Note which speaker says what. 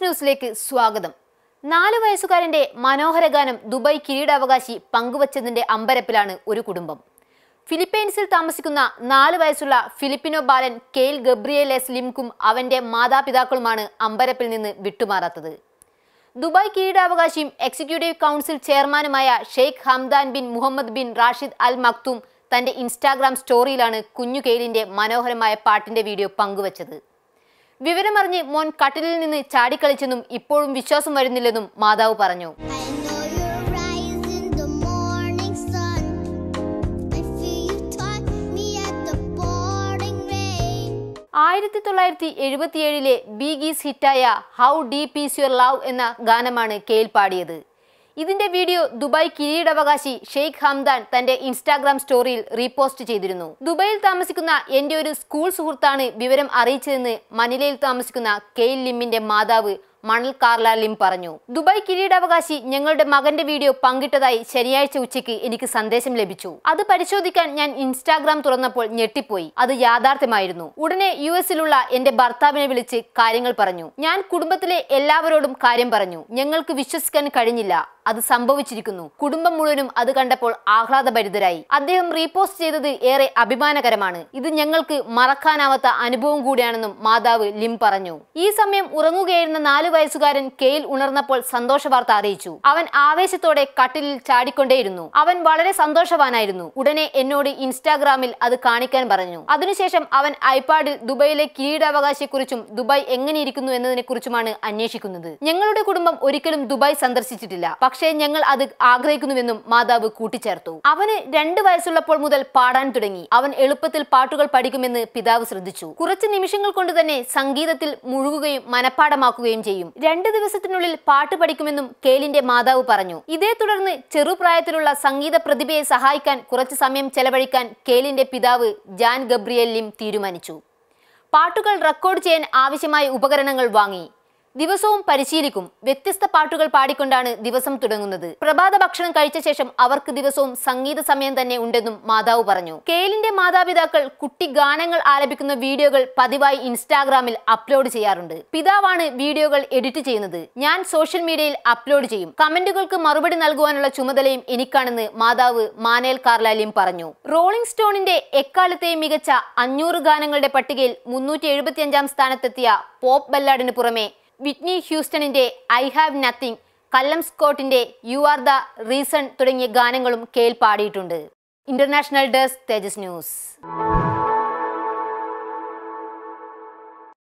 Speaker 1: ന്യൂസിലേക്ക് സ്വാഗതം നാലു വയസ്സുകാരന്റെ മനോഹര ഗാനം ദുബായ് കിരീടാവകാശി പങ്കുവച്ചതിന്റെ അമ്പരപ്പിലാണ് ഒരു കുടുംബം ഫിലിപ്പൈൻസിൽ താമസിക്കുന്ന നാല് വയസ്സുള്ള ഫിലിപ്പിനോ ബാലൻ കെയിൽ ഗബ്രിയേലെസ് ലിംകും അവന്റെ മാതാപിതാക്കളുമാണ് അമ്പരപ്പിൽ നിന്ന് വിട്ടുമാറാത്തത് ദുബായ് കിരീടാവകാശിയും എക്സിക്യൂട്ടീവ് കൗൺസിൽ ചെയർമാനുമായ Sheikh Hamdan bin Mohammed bin Rashid Al Maktoum തന്റെ ഇൻസ്റ്റാഗ്രാം സ്റ്റോറിയിലാണ് കുഞ്ഞു കെയിലിന്റെ മനോഹരമായ പാട്ടിന്റെ വീഡിയോ പങ്കുവച്ചത് വിവരമറിഞ്ഞ് മോൻ കട്ടിലിൽ നിന്ന് ചാടിക്കളിച്ചെന്നും ഇപ്പോഴും വിശ്വാസം വരുന്നില്ലെന്നും മാതാവ് പറഞ്ഞു
Speaker 2: I know you're rising the morning sun. I feel you touch me at the pouring rain.
Speaker 1: ആയിരത്തി തൊള്ളായിരത്തി എഴുപത്തിയേഴിലെ ബി ഗീസ് ഹിറ്റായ how deep is your love എന്ന ഗാനമാണ് കേൽ പാടിയത് ഇതിന്റെ വീഡിയോ ദുബായ് കിരീടാവകാശി ഷെയ്ഖ് ഹംദാൻ തന്റെ ഇൻസ്റ്റാഗ്രാം സ്റ്റോറിയിൽ റീപോസ്റ്റ് ചെയ്തിരുന്നു ദുബായിൽ താമസിക്കുന്ന എന്റെ ഒരു സ്കൂൾ സുഹൃത്താണ് വിവരം അറിയിച്ചതെന്ന് മനിലയിൽ താമസിക്കുന്ന കെയിൽ ലിമ്മിന്റെ മാതാവ് മണൽ കാർല ലിം പറഞ്ഞു ദുബായ് കിരീടാവകാശി ഞങ്ങളുടെ മകന്റെ വീഡിയോ പങ്കിട്ടതായി ശനിയാഴ്ച ഉച്ചയ്ക്ക് എനിക്ക് സന്ദേശം ലഭിച്ചു അത് പരിശോധിക്കാൻ ഞാൻ ഇൻസ്റ്റാഗ്രാം തുറന്നപ്പോൾ ഞെട്ടിപ്പോയി അത് യാഥാർത്ഥ്യമായിരുന്നു ഉടനെ യു എസിലുള്ള എന്റെ ഭർത്താവിനെ വിളിച്ച് കാര്യങ്ങൾ പറഞ്ഞു ഞാൻ കുടുംബത്തിലെ എല്ലാവരോടും കാര്യം പറഞ്ഞു ഞങ്ങൾക്ക് വിശ്വസിക്കാൻ കഴിഞ്ഞില്ല അത് സംഭവിച്ചിരിക്കുന്നു കുടുംബം മുഴുവനും അത് കണ്ടപ്പോൾ ആഹ്ലാദഭരിതരായി അദ്ദേഹം റീപോസ്റ്റ് ചെയ്തത് ഏറെ അഭിമാനകരമാണ് ഇത് ഞങ്ങൾക്ക് മറക്കാനാവാത്ത അനുഭവം കൂടിയാണെന്നും മാതാവ് ലിം പറഞ്ഞു ഈ സമയം ഉറങ്ങുകയായിരുന്ന നാലു വയസ്സുകാരൻ കെയിൽ ഉണർന്നപ്പോൾ സന്തോഷ വാർത്ത അറിയിച്ചു അവൻ ആവേശത്തോടെ കട്ടിലിൽ ചാടിക്കൊണ്ടേയിരുന്നു അവൻ വളരെ സന്തോഷവാനായിരുന്നു ഉടനെ എന്നോട് ഇൻസ്റ്റാഗ്രാമിൽ അത് കാണിക്കാൻ പറഞ്ഞു അതിനുശേഷം അവൻ ഐപാഡിൽ ദുബൈയിലെ കിരീടാവകാശിയെക്കുറിച്ചും ദുബായ് എങ്ങനെയിരിക്കുന്നു എന്നതിനെ കുറിച്ചുമാണ് അന്വേഷിക്കുന്നത് ഞങ്ങളുടെ കുടുംബം ഒരിക്കലും ദുബായ് സന്ദർശിച്ചിട്ടില്ല പക്ഷേ ഞങ്ങൾ അത് ആഗ്രഹിക്കുന്നുവെന്നും മാതാവ് കൂട്ടിച്ചേർത്തു അവന് രണ്ട് വയസ്സുള്ളപ്പോൾ മുതൽ പാടാൻ തുടങ്ങി അവൻ എളുപ്പത്തിൽ പാട്ടുകൾ പഠിക്കുമെന്ന് പിതാവ് ശ്രദ്ധിച്ചു കുറച്ച് നിമിഷങ്ങൾ കൊണ്ട് തന്നെ സംഗീതത്തിൽ മുഴുകുകയും മനഃപ്പാടമാക്കുകയും ചെയ്യും രണ്ട് ദിവസത്തിനുള്ളിൽ പാട്ട് പഠിക്കുമെന്നും കേലിന്റെ മാതാവ് പറഞ്ഞു ഇതേ തുടർന്ന് ചെറുപ്രായത്തിലുള്ള സംഗീത പ്രതിഭയെ സഹായിക്കാൻ കുറച്ച് സമയം ചെലവഴിക്കാൻ കേലിന്റെ പിതാവ് ജാൻ ഗബ്രിയേൽ ലിം തീരുമാനിച്ചു പാട്ടുകൾ റെക്കോർഡ് ചെയ്യാൻ ആവശ്യമായ ഉപകരണങ്ങൾ വാങ്ങി ദിവസവും പരിശീലിക്കും വ്യത്യസ്ത പാട്ടുകൾ പാടിക്കൊണ്ടാണ് ദിവസം തുടങ്ങുന്നത് പ്രഭാത ഭക്ഷണം കഴിച്ച ശേഷം അവർക്ക് ദിവസവും സംഗീത സമയം തന്നെ ഉണ്ടെന്നും മാതാവ് പറഞ്ഞു കേലിന്റെ മാതാപിതാക്കൾ കുട്ടി ഗാനങ്ങൾ ആലപിക്കുന്ന വീഡിയോകൾ പതിവായി ഇൻസ്റ്റാഗ്രാമിൽ അപ്ലോഡ് ചെയ്യാറുണ്ട് പിതാവാണ് വീഡിയോകൾ എഡിറ്റ് ചെയ്യുന്നത് ഞാൻ സോഷ്യൽ മീഡിയയിൽ അപ്ലോഡ് ചെയ്യും കമന്റുകൾക്ക് മറുപടി നൽകുവാനുള്ള ചുമതലയും എനിക്കാണെന്ന് മാതാവ് മാനേൽ കാർലാലിയും പറഞ്ഞു റോളിംഗ് സ്റ്റോണിന്റെ എക്കാലത്തെയും മികച്ച അഞ്ഞൂറ് ഗാനങ്ങളുടെ പട്ടികയിൽ മുന്നൂറ്റി എഴുപത്തിയഞ്ചാം സ്ഥാനത്തെത്തിയ പോപ്പ് ബല്ലാഡിന് പുറമെ വിറ്റ്നി ഹ്യൂസ്റ്റണിന്റെ ഐ ഹാവ് നത്തിങ് കല്ലം സ്കോട്ടിന്റെ യു ആർ ദ റീസൺ തുടങ്ങിയ ഗാനങ്ങളും കേൾ പാടിയിട്ടുണ്ട് ഇന്റർനാഷണൽ ഡെസ്ക് തേജസ് ന്യൂസ്